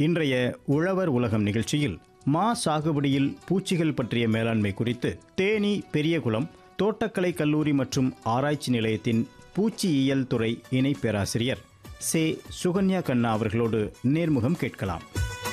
இன்றைய உழவர் உலகம் நிகழ்ச்சியில் மா சாகுபடியில் பூச்சிகள் பற்றிய மேலாண்மை குறித்து தேனி பெரியகுளம் தோட்டக்கலை கல்லூரி மற்றும் ஆராய்ச்சி நிலையத்தின் பூச்சியியல் துறை இணை பேராசிரியர் சே சுகன்யா கண்ணா அவர்களோடு நேர்முகம் கேட்கலாம்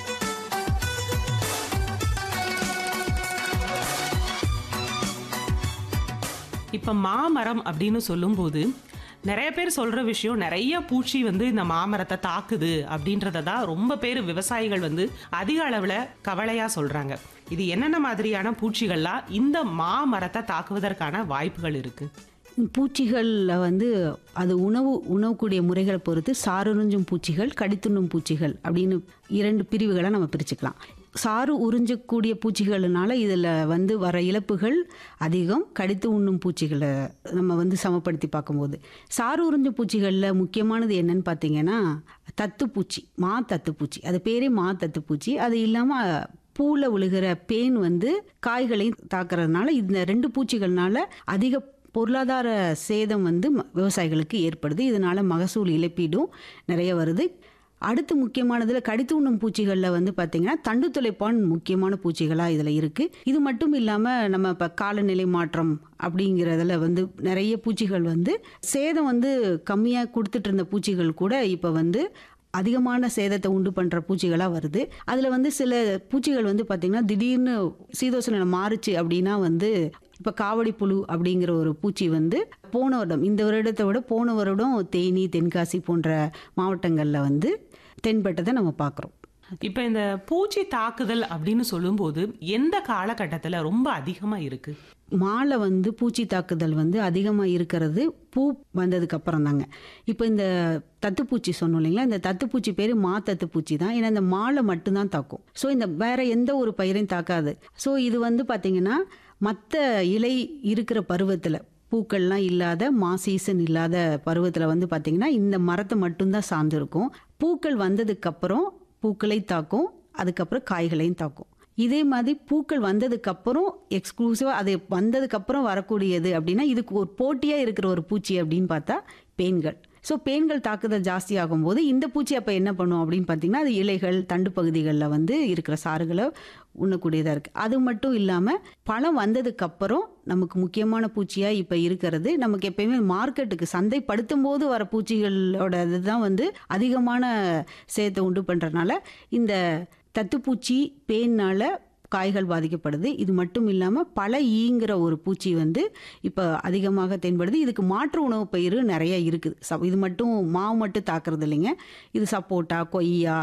இப்போ மாமரம் அப்படின்னு சொல்லும்போது நிறைய பேர் சொல்ற விஷயம் நிறைய பூச்சி வந்து இந்த மாமரத்தை தாக்குது அப்படின்றத தான் ரொம்ப பேர் விவசாயிகள் வந்து அதிக அளவில் கவலையா சொல்றாங்க இது என்னென்ன மாதிரியான பூச்சிகள்லாம் இந்த மாமரத்தை தாக்குவதற்கான வாய்ப்புகள் இருக்கு பூச்சிகளில் வந்து அது உணவு உணவுக்கூடிய முறைகளை பொறுத்து சாருறிஞ்சும் பூச்சிகள் கடித்துண்ணும் பூச்சிகள் அப்படின்னு இரண்டு பிரிவுகளை நம்ம பிரிச்சுக்கலாம் சாறு உறிஞ்சக்கூடிய பூச்சிகள்னால இதில் வந்து வர இழப்புகள் அதிகம் கடித்து உண்ணும் பூச்சிகளை நம்ம வந்து சமப்படுத்தி பார்க்கும்போது சாறு உறிஞ்சும் பூச்சிகளில் முக்கியமானது என்னன்னு பார்த்தீங்கன்னா தத்துப்பூச்சி மா தத்துப்பூச்சி அது பேரே மா தத்துப்பூச்சி அது இல்லாமல் பூவில் விழுகிற பேன் வந்து காய்களையும் தாக்குறதுனால இந்த ரெண்டு பூச்சிகள்னால அதிக பொருளாதார சேதம் வந்து ம- விவசாயிகளுக்கு ஏற்படுது இதனால மகசூல் இழப்பீடும் நிறைய வருது அடுத்து முக்கியமானதில் கடித்து உண்ணும் பூச்சிகளில் வந்து பார்த்திங்கன்னா தண்டு துளைப்பான் முக்கியமான பூச்சிகளாக இதில் இருக்குது இது மட்டும் இல்லாமல் நம்ம இப்போ காலநிலை மாற்றம் அப்படிங்கிறதுல வந்து நிறைய பூச்சிகள் வந்து சேதம் வந்து கம்மியாக கொடுத்துட்டு இருந்த பூச்சிகள் கூட இப்போ வந்து அதிகமான சேதத்தை உண்டு பண்ணுற பூச்சிகளாக வருது அதில் வந்து சில பூச்சிகள் வந்து பார்த்திங்கன்னா திடீர்னு சீதோசன நிலை மாறுச்சு அப்படின்னா வந்து இப்போ காவடி புழு அப்படிங்கிற ஒரு பூச்சி வந்து போன வருடம் இந்த வருடத்தை விட போன வருடம் தேனி தென்காசி போன்ற மாவட்டங்களில் வந்து தென்பட்டதை நம்ம பார்க்குறோம் இப்போ இந்த பூச்சி தாக்குதல் அப்படின்னு சொல்லும்போது எந்த காலகட்டத்தில் ரொம்ப அதிகமாக இருக்கு மாலை வந்து பூச்சி தாக்குதல் வந்து அதிகமாக இருக்கிறது பூ வந்ததுக்கு அப்புறம் தாங்க இப்போ இந்த தத்துப்பூச்சி சொன்னோம் இல்லைங்களா இந்த தத்துப்பூச்சி பேர் மா தத்துப்பூச்சி தான் ஏன்னா இந்த மாலை மட்டும்தான் தாக்கும் ஸோ இந்த வேற எந்த ஒரு பயிரையும் தாக்காது ஸோ இது வந்து பார்த்தீங்கன்னா மற்ற இலை இருக்கிற பருவத்தில் பூக்கள்லாம் இல்லாத மா சீசன் இல்லாத பருவத்தில் வந்து பார்த்திங்கன்னா இந்த மரத்தை மட்டும்தான் சார்ந்திருக்கும் பூக்கள் வந்ததுக்கப்புறம் பூக்களை தாக்கும் அதுக்கப்புறம் காய்களையும் தாக்கும் இதே மாதிரி பூக்கள் வந்ததுக்கப்புறம் எக்ஸ்க்ளூசிவாக அது வந்ததுக்கப்புறம் வரக்கூடியது அப்படின்னா இதுக்கு ஒரு போட்டியாக இருக்கிற ஒரு பூச்சி அப்படின்னு பார்த்தா பேன்கள் ஸோ பேன்கள் தாக்குதல் ஜாஸ்தி ஆகும்போது இந்த பூச்சி அப்போ என்ன பண்ணும் அப்படின்னு பார்த்தீங்கன்னா அது இலைகள் தண்டு பகுதிகளில் வந்து இருக்கிற சாறுகளை உண்ணக்கூடியதாக இருக்குது அது மட்டும் இல்லாமல் பழம் வந்ததுக்கப்புறம் நமக்கு முக்கியமான பூச்சியாக இப்போ இருக்கிறது நமக்கு எப்பயுமே மார்க்கெட்டுக்கு சந்தைப்படுத்தும் போது வர பூச்சிகளோட இதுதான் வந்து அதிகமான சேதத்தை உண்டு பண்ணுறதுனால இந்த தத்துப்பூச்சி பேனால் காய்கள் பாதிக்கப்படுது இது மட்டும் இல்லாமல் பல ஈங்கிற ஒரு பூச்சி வந்து இப்போ அதிகமாக தென்படுது இதுக்கு மாற்று உணவு பயிர் நிறைய இருக்குது ச இது மட்டும் மாவு மட்டும் தாக்குறது இல்லைங்க இது சப்போட்டா கொய்யா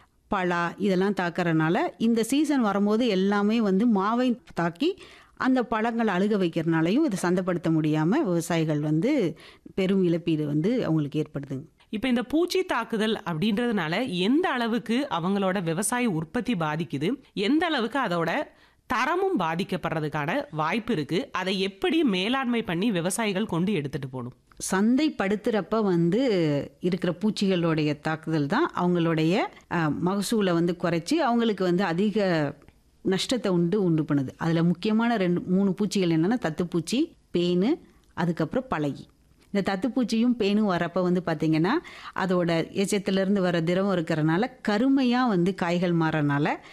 பலா இதெல்லாம் தாக்கறனால இந்த சீசன் வரும்போது எல்லாமே வந்து மாவை தாக்கி அந்த பழங்கள் அழுக வைக்கிறனாலையும் இதை சந்தைப்படுத்த முடியாமல் விவசாயிகள் வந்து பெரும் இழப்பீடு வந்து அவங்களுக்கு ஏற்படுதுங்க இப்போ இந்த பூச்சி தாக்குதல் அப்படின்றதுனால எந்த அளவுக்கு அவங்களோட விவசாய உற்பத்தி பாதிக்குது எந்த அளவுக்கு அதோட தரமும் பாதிக்கப்படுறதுக்கான வாய்ப்பு இருக்கு அதை எப்படி மேலாண்மை பண்ணி விவசாயிகள் கொண்டு எடுத்துட்டு போகணும் சந்தைப்படுத்துகிறப்ப வந்து இருக்கிற பூச்சிகளுடைய தாக்குதல் தான் அவங்களுடைய அஹ், மகசூலை வந்து குறைச்சி அவங்களுக்கு வந்து அதிக நஷ்டத்தை உண்டு உண்டு பண்ணுது அதில் முக்கியமான ரெண்டு மூணு பூச்சிகள் என்னென்னா தத்துப்பூச்சி பேனு அதுக்கப்புறம் பழகி இந்த தத்துப்பூச்சியும் பேனும் வரப்போ வந்து பார்த்திங்கன்னா அதோட எச்சத்திலேருந்து வர திரவம் இருக்கிறனால கருமையாக வந்து காய்கள் மாறனால